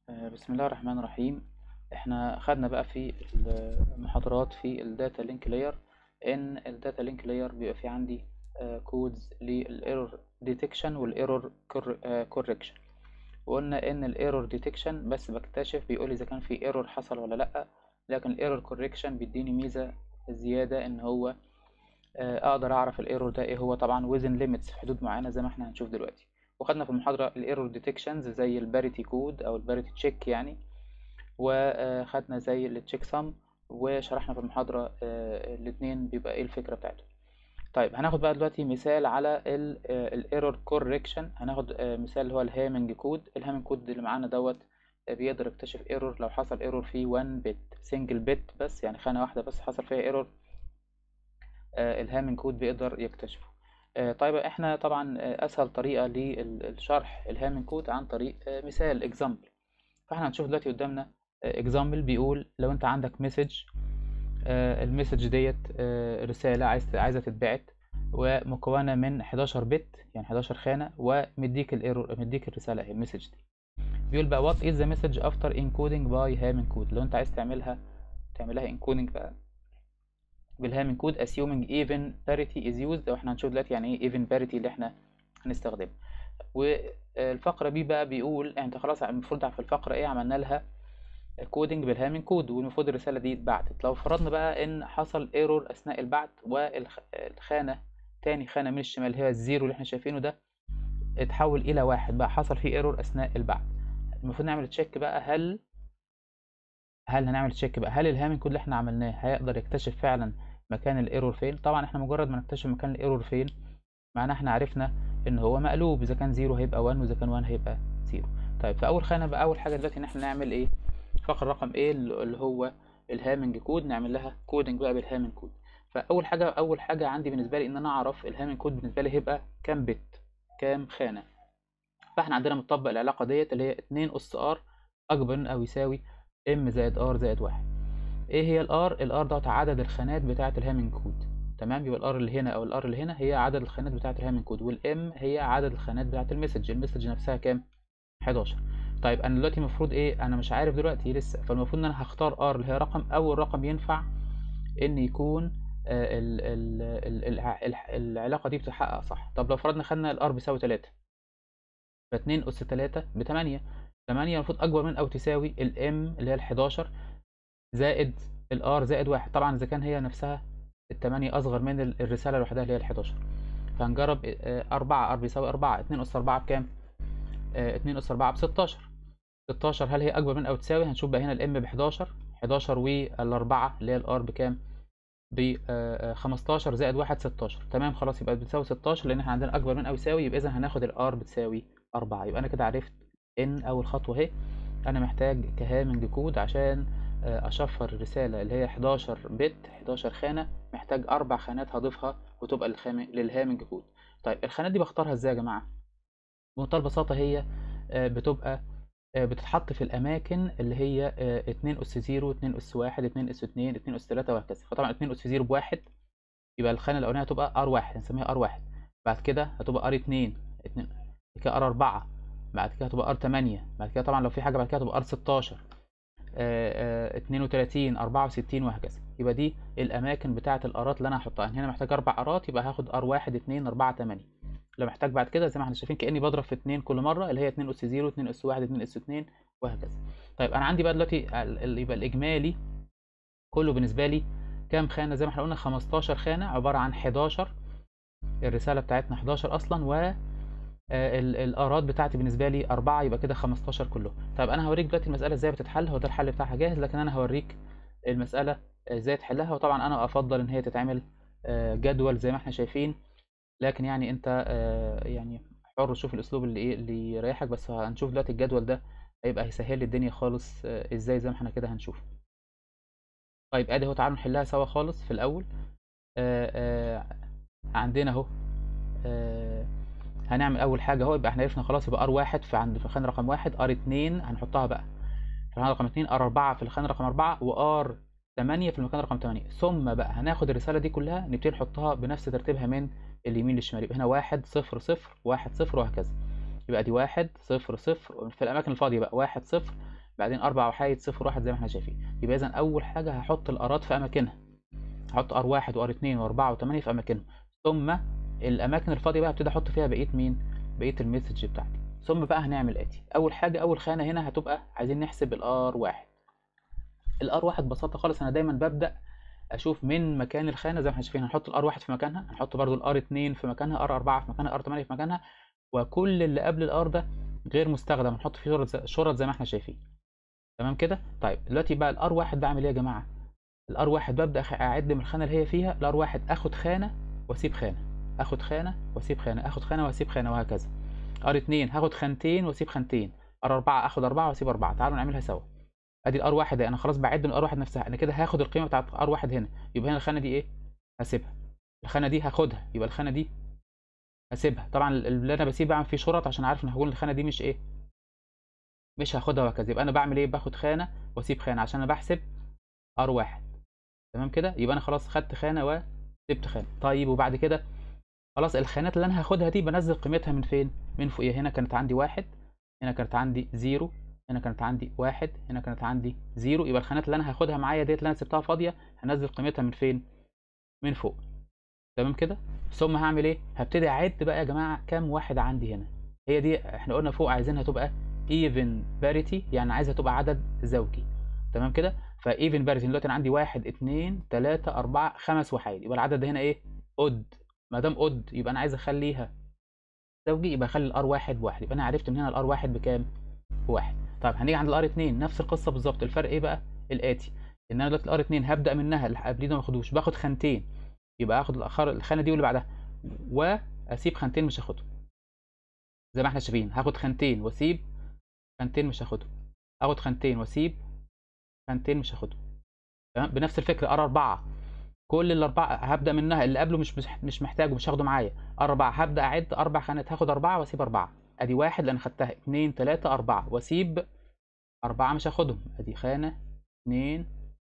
آه، بسم الله الرحمن الرحيم احنا خدنا بقى في المحاضرات في الداتا لينك لاير ان الداتا لينك لاير بيبقى في عندي كودز للايرور ديتكشن والايرور كوركشن وقلنا ان الايرور ديتكشن بس بكتشف بيقول اذا كان في ايرور حصل ولا لا لكن الايرور كوركشن بيديني ميزه زياده ان هو آه، اقدر اعرف الايرور ده ايه هو طبعا وزن ليميتس في حدود معينه زي ما احنا هنشوف دلوقتي وخدنا في المحاضرة الايرور ديتكشنز زي الباريتي كود او الباريتي تشيك يعني وخدنا زي التشيك سم وشرحنا في المحاضرة الاتنين بيبقى ايه الفكرة بتاعته طيب هناخد بقى دلوقتي مثال على الايرور كوركشن هناخد مثال اللي هو الهامنج كود الهامنج كود اللي معانا دوت بيقدر يكتشف ايرور لو حصل ايرور في 1 بت سنجل بت بس يعني خانة واحدة بس حصل فيها ايرور الهامنج كود بيقدر يكتشفه طيب احنا طبعا اسهل طريقه للشرح الهامن كود عن طريق مثال اكزامبل فاحنا هنشوف دلوقتي قدامنا اكزامبل بيقول لو انت عندك مسج المسج ديت رساله عايز عايزه تتبعت ومكونه من 11 بت يعني 11 خانه ومديك الايرور مديك الرساله اهي المسج دي بيقول بقى وات از ذا مسج افتر انكودنج باي هامن كود لو انت عايز تعملها تعملها انكودنج بقى بالهامن كود assuming even parity is used واحنا هنشوف دلوقتي يعني ايه even parity اللي احنا هنستخدمه والفقرة بي بقى بيقول انت خلاص المفروض في الفقرة ايه عملنا لها كودنج بالهامن كود والمفروض الرسالة دي اتبعتت لو فرضنا بقى ان حصل ايرور اثناء البعث والخانة تاني خانة من الشمال هي الزيرو اللي احنا شايفينه ده اتحول الى واحد بقى حصل فيه ايرور اثناء البعث المفروض نعمل تشيك بقى هل هل هنعمل تشيك بقى هل الهامن كود اللي احنا عملناه هيقدر يكتشف فعلا مكان الايرور فين طبعا احنا مجرد ما نكتشف مكان الايرور فين معناه احنا عرفنا ان هو مقلوب اذا كان زيرو هيبقى 1 واذا كان 1 هيبقى زيرو طيب فاول خانه بقى اول حاجه دلوقتي ان احنا نعمل ايه فقره رقم ايه اللي هو الهامنج كود نعمل لها كودنج بقى بالهامنج كود فاول حاجه اول حاجه عندي بالنسبه لي ان انا اعرف الهامنج كود بالنسبه لي هيبقى كام بت كام خانه فاحنا عندنا مطبق العلاقه ديت اللي هي 2 اس ار اكبر او يساوي ام زائد ار زائد واحد ايه هي الار الار دوت عدد الخانات بتاعه الهامنج كود تمام يبقى الار اللي هنا او الار اللي هنا هي عدد الخانات بتاعه الهامنج كود والام هي عدد الخانات بتاعه المسج المسج نفسها كام 11 طيب انا دلوقتي المفروض ايه انا مش عارف دلوقتي لسه فالمفروض ان انا هختار ار اللي هي رقم اول رقم ينفع ان يكون ال ال ال ال العلاقه دي بتتحقق صح طب لو فرضنا خدنا الار بيساوي 3 ف 2 اس 3 ب 8 8 المفروض اكبر من او تساوي الام اللي هي ال 11 زائد الار زائد واحد طبعا اذا كان هي نفسها التمانية اصغر من الرسالة لوحدها اللي هي الحداشر فهنجرب أربعة ار بيساوي أربعة اتنين أس أربعة بكام؟ اتنين أس أربعة بستاشر ستاشر هل هي أكبر من أو تساوي؟ هنشوف بقى هنا الام بحداشر حداشر والأربعة اللي هي الار بكام؟ ب 15 زائد واحد 16 تمام خلاص يبقى بتساوي 16 لان احنا عندنا اكبر من او يساوي يبقى اذا هناخد الار بتساوي 4 يبقى انا كده عرفت ان اول خطوه اهي انا محتاج كهامنج كود عشان اشفر الرسالة اللي هي 11 بت 11 خانة محتاج اربع خانات هضيفها وتبقى للخام... للهامنج كود طيب الخانات دي بختارها ازاي يا جماعة بمنتهى البساطة هي بتبقى بتتحط في الاماكن اللي هي 2 اس 0 2 اس 1 2 اس 2 2 اس 3 وهكذا فطبعا 2 اس 0 بواحد يبقى الخانة الاولانية هتبقى ار 1 هنسميها ار 1 بعد كده هتبقى ار 2 2 كده ار 4 بعد كده هتبقى ار 8 بعد كده طبعا لو في حاجة بعد كده هتبقى ار 16 اتنين وتلاتين أربعة وستين وهكذا يبقى دي الأماكن بتاعة الأرات اللي أنا هحطها هنا محتاج أربع أرات يبقى هاخد أر واحد اتنين أربعة تمانية لو محتاج بعد كده زي ما احنا شايفين كأني بضرب في اتنين كل مرة اللي هي اتنين أس زيرو اتنين أس واحد اتنين أس اتنين وهكذا طيب أنا عندي بقى دلوقتي يبقى الإجمالي كله بالنسبة لي كام خانة زي ما احنا قلنا خمستاشر خانة عبارة عن حداشر الرسالة بتاعتنا حداشر أصلا و الارات بتاعتي بالنسبه لي 4 يبقى كده 15 كله طيب انا هوريك دلوقتي المساله ازاي بتتحل هو ده الحل بتاعها جاهز لكن انا هوريك المساله ازاي تحلها وطبعا انا افضل ان هي تتعمل جدول زي ما احنا شايفين لكن يعني انت يعني حر تشوف الاسلوب اللي ايه اللي يريحك بس هنشوف دلوقتي الجدول ده هيبقى هيسهل لي الدنيا خالص ازاي زي ما احنا كده هنشوف طيب ادي اهو تعالوا نحلها سوا خالص في الاول عندنا اهو هنعمل اول حاجه اهو يبقى احنا عرفنا خلاص يبقى ار واحد في عند في الخانه رقم واحد ار اتنين هنحطها بقى في الخانه رقم اتنين ار اربعه في الخانه رقم اربعه وار تمانية في المكان رقم تمانية ثم بقى هناخد الرساله دي كلها نبتدي نحطها بنفس ترتيبها من اليمين للشمال يبقى هنا واحد صفر صفر واحد صفر وهكذا يبقى دي واحد صفر صفر في الاماكن الفاضيه بقى واحد صفر بعدين اربع وحايد صفر واحد زي ما احنا شايفين يبقى اذا اول حاجه هحط الارات في اماكنها هحط ار واحد وار اتنين واربعة وتمانية في اماكنهم ثم الاماكن الفاضيه بقى ابتدي احط فيها بقيه مين بقيه المسج بتاعتي ثم بقى هنعمل اتي اول حاجه اول خانه هنا هتبقى عايزين نحسب الار واحد الار واحد ببساطه خالص انا دايما ببدا اشوف من مكان الخانه زي ما احنا شايفين هنحط الار واحد في مكانها هنحط برضو الار اتنين في مكانها ار اربعة في مكانها ار تمانية في مكانها وكل اللي قبل الار ده غير مستخدم هنحط فيه شرط شرط زي ما احنا شايفين تمام كده طيب دلوقتي بقى الار واحد بعمل ايه يا جماعه الار واحد ببدا اعد من الخانه اللي هي فيها الار واحد اخد خانه واسيب خانه اخد خانه واسيب خانه اخد خانه واسيب خانه وهكذا ار اتنين هاخد خانتين واسيب خانتين ار اربعة اخد اربعة واسيب اربعة تعالوا نعملها سوا ادي الار واحد انا خلاص بعد من الار واحد نفسها انا كده هاخد القيمه بتاعت ار واحد هنا يبقى هنا الخانه دي ايه هسيبها الخانه دي هاخدها يبقى الخانه دي هسيبها طبعا اللي انا بسيب بعمل فيه شرط عشان عارف ان هقول الخانه دي مش ايه مش هاخدها وهكذا يبقى انا بعمل ايه باخد خانه واسيب خانه عشان انا بحسب ار واحد تمام كده يبقى انا خلاص خدت خانه وسبت خانه طيب وبعد كده خلاص الخانات اللي انا هاخدها دي بنزل قيمتها من فين من فوقيها هنا كانت عندي واحد هنا كانت عندي زيرو هنا كانت عندي واحد هنا كانت عندي زيرو يبقى الخانات اللي انا هاخدها معايا ديت اللي انا سبتها فاضيه هنزل قيمتها من فين من فوق تمام كده ثم هعمل ايه هبتدي اعد بقى يا جماعه كام واحد عندي هنا هي دي احنا قلنا فوق عايزينها تبقى even parity يعني عايزها تبقى عدد زوجي تمام كده فايفن باريتي دلوقتي انا عندي واحد اتنين تلاتة اربعة خمس وحيد يبقى العدد ده هنا ايه اود ما دام اود يبقى انا عايز اخليها زوجي يبقى اخلي الار واحد بواحد يبقى انا عرفت من هنا الار واحد بكام بواحد طيب هنيجي عند الار اتنين نفس القصه بالظبط الفرق ايه بقى الاتي ان انا دلوقتي الار اتنين هبدا منها اللي قبليه ده ما اخدوش باخد خانتين يبقى اخد الاخر الخانه دي واللي بعدها واسيب خانتين مش هاخدهم زي ما احنا شايفين هاخد خانتين واسيب خانتين مش هاخدهم اخد خانتين واسيب خانتين مش هاخدهم تمام بنفس الفكره ار 4 كل الاربعه هبدا منها اللي قبله مش مش محتاجه مش هاخده معايا اربعه هبدا اعد اربع خانات هاخد اربعه واسيب اربعه ادي واحد لان خدتها اتنين تلاته اربعه واسيب اربعه مش هاخدهم ادي خانه اتنين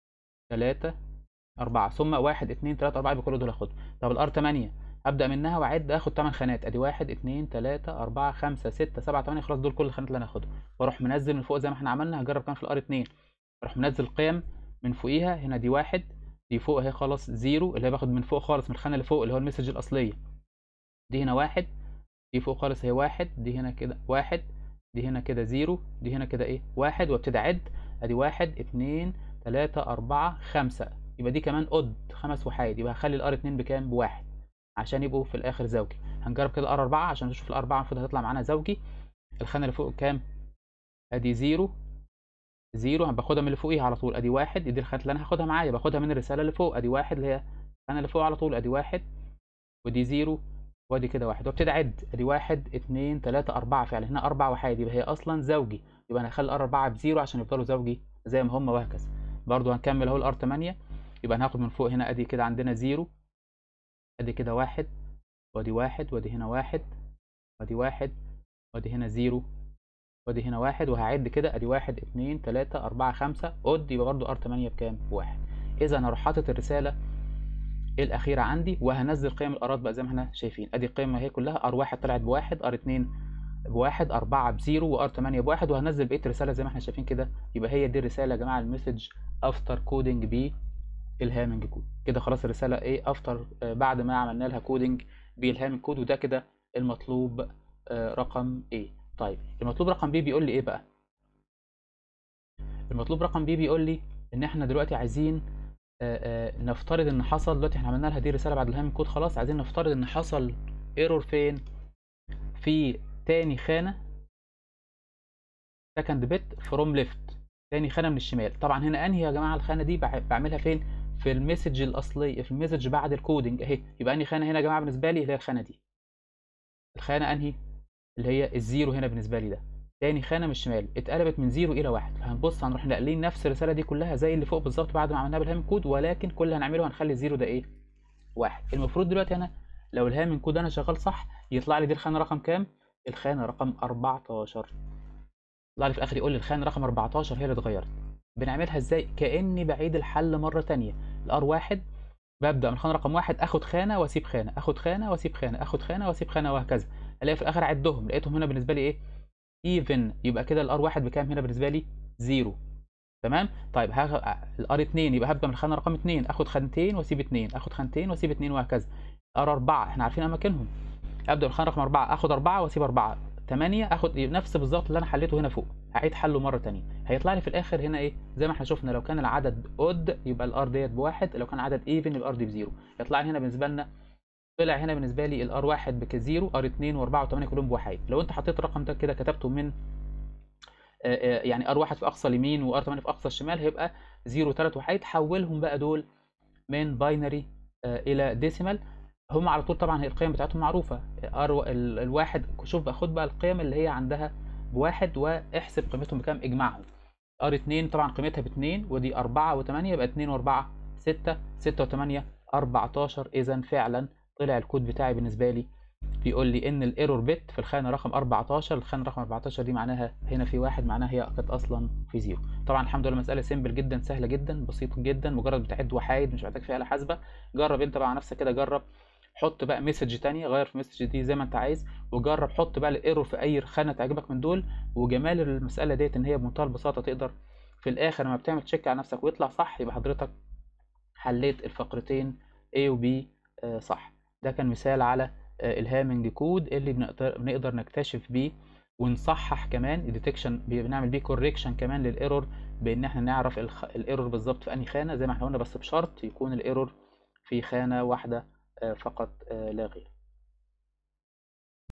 تلاته اربعه ثم واحد اتنين تلاته اربعه يبقى كل دول هاخدهم طب الار 8 هبدا منها واعد اخد 8 خانات ادي واحد اتنين تلاته اربعه خمسه سته سبعه تمانيه خلاص دول كل الخانات اللي انا هاخدهم واروح منزل من فوق زي ما احنا عملنا هجرب كمان في الار 2 اروح منزل قيم من فوقيها هنا دي واحد دي فوق اهي خلاص زيرو اللي هي باخد من فوق خالص من الخانه اللي فوق اللي هو المسج الاصليه دي هنا واحد دي فوق خالص هي واحد دي هنا كده واحد دي هنا كده زيرو دي هنا كده ايه واحد وابتدي اعد ادي واحد اتنين تلاته اربعه خمسه يبقى دي كمان اود خمس وحايد يبقى هخلي الار اتنين بكام بواحد عشان يبقوا في الاخر زوجي هنجرب كده الار اربعه عشان نشوف الاربعه المفروض هتطلع معانا زوجي الخانه اللي فوق كام ادي زيرو زيرو انا باخدها من اللي فوقيها على طول ادي واحد دي الخانه اللي انا هاخدها معايا باخدها من الرساله اللي فوق ادي واحد اللي هي الخانه اللي فوق على طول ادي واحد ودي زيرو وادي كده واحد وابتدي اعد ادي واحد اتنين تلاته اربعه فعلا هنا اربع وحيد يبقى هي اصلا زوجي يبقى انا هخلي الار اربعه بزيرو عشان يفضلوا زوجي زي ما هم وهكذا برضو هنكمل اهو الار 8 يبقى هناخد من فوق هنا ادي كده عندنا زيرو ادي كده واحد وادي واحد وادي هنا واحد وادي واحد وادي هنا زيرو وادي هنا واحد وهعد كده ادي واحد اتنين تلاته اربعه خمسه اود يبقى برضو ار 8 بكام؟ بواحد اذا انا هروح حاطط الرساله الاخيره عندي وهنزل قيم الارات بقى زي ما احنا شايفين ادي القيمه اهي كلها ار واحد طلعت بواحد ار اتنين بواحد اربعه بزيرو وار 8 بواحد وهنزل بقيه الرساله زي ما احنا شايفين كده يبقى هي دي الرساله يا جماعه المسج افتر كودنج ب الهامنج كود كده خلاص الرساله ايه افتر آه بعد ما عملنا لها كودنج بالهامنج كود وده كده المطلوب آه رقم ايه طيب المطلوب رقم بي بيقول لي ايه بقى المطلوب رقم بي بيقول لي ان احنا دلوقتي عايزين آآ آآ نفترض ان حصل دلوقتي احنا عملنا لها دي رساله بعد الهام كود خلاص عايزين نفترض ان حصل ايرور فين في تاني خانه سكند بت فروم ليفت تاني خانه من الشمال طبعا هنا انهي يا جماعه الخانه دي بعملها فين في المسج الاصلي في المسج بعد الكودنج اهي يبقى انهي خانه هنا يا جماعه بالنسبه لي اللي هي الخانه دي الخانه انهي اللي هي الزيرو هنا بالنسبه لي ده تاني خانه من الشمال اتقلبت من زيرو الى واحد فهنبص هنروح نقلين نفس الرساله دي كلها زي اللي فوق بالظبط بعد ما عملناها بالهامن كود ولكن كل اللي هنعمله هنخلي الزيرو ده ايه واحد المفروض دلوقتي انا لو الهامن كود انا شغال صح يطلع لي دي الخانه رقم كام الخانه رقم 14 يطلع لي في الاخر يقول لي الخانه رقم 14 هي اللي اتغيرت بنعملها ازاي كاني بعيد الحل مره تانية الار واحد ببدا من خانه رقم واحد اخد خانه واسيب خانه اخد خانه واسيب خانه اخد خانه واسيب خانه وهكذا الاقي في الاخر اعدهم لقيتهم هنا بالنسبه لي ايه ايفن يبقى كده الار واحد بكام هنا بالنسبه لي 0 تمام طيب الار 2 يبقى هبدا من الخانه رقم 2 اخد خانتين واسيب 2 اخد خانتين واسيب 2 وهكذا ار 4 احنا عارفين اماكنهم ابدا من الخانه رقم 4 اخد 4 واسيب 4 8 اخد نفس بالظبط اللي انا حليته هنا فوق هعيد حله مره ثانيه هيطلع لي في الاخر هنا ايه زي ما احنا شفنا لو كان العدد اود يبقى الار ديت بواحد لو كان عدد ايفن يبقى الار دي بزيرو يطلع لي هنا بالنسبه لنا طلع هنا بالنسبه لي الار 1 بكزيرو ار 2 و4 و8 كلهم بواحد لو انت حطيت الرقم ده كده كتبته من يعني ار 1 في اقصى اليمين وار 8 في اقصى الشمال هيبقى 0 3 وحيد حولهم بقى دول من باينري الى ديسيمال هم على طول طبعا هي القيم بتاعتهم معروفه ار الواحد شوف بقى خد بقى القيم اللي هي عندها بواحد واحسب قيمتهم بكام اجمعهم ار 2 طبعا قيمتها ب 2 ودي 4 و8 يبقى 2 و4 6 6 و8 14 اذا فعلا طلع الكود بتاعي بالنسبه لي بيقول لي ان الايرور بت في الخانه رقم 14 الخانه رقم 14 دي معناها هنا في واحد معناها هي كانت اصلا في زيرو طبعا الحمد لله مساله سيمبل جدا سهله جدا بسيطه جدا مجرد بتعد وحايد مش محتاج فيها آلة حاسبه جرب انت بقى على نفسك كده جرب حط بقى مسج تانية غير في المسج دي زي ما انت عايز وجرب حط بقى الايرور في اي خانه تعجبك من دول وجمال المساله ديت ان هي بمنتهى البساطه تقدر في الاخر لما بتعمل تشيك على نفسك ويطلع صح يبقى حضرتك حليت الفقرتين A و B صح ده كان مثال على الهامنج كود اللي بنقدر بنقدر نكتشف بيه ونصحح كمان الديتكشن بنعمل بيه كوريكشن كمان للايرور بان احنا نعرف الايرور بالظبط في انهي خانه زي ما احنا قلنا بس بشرط يكون الايرور في خانه واحده فقط لا غير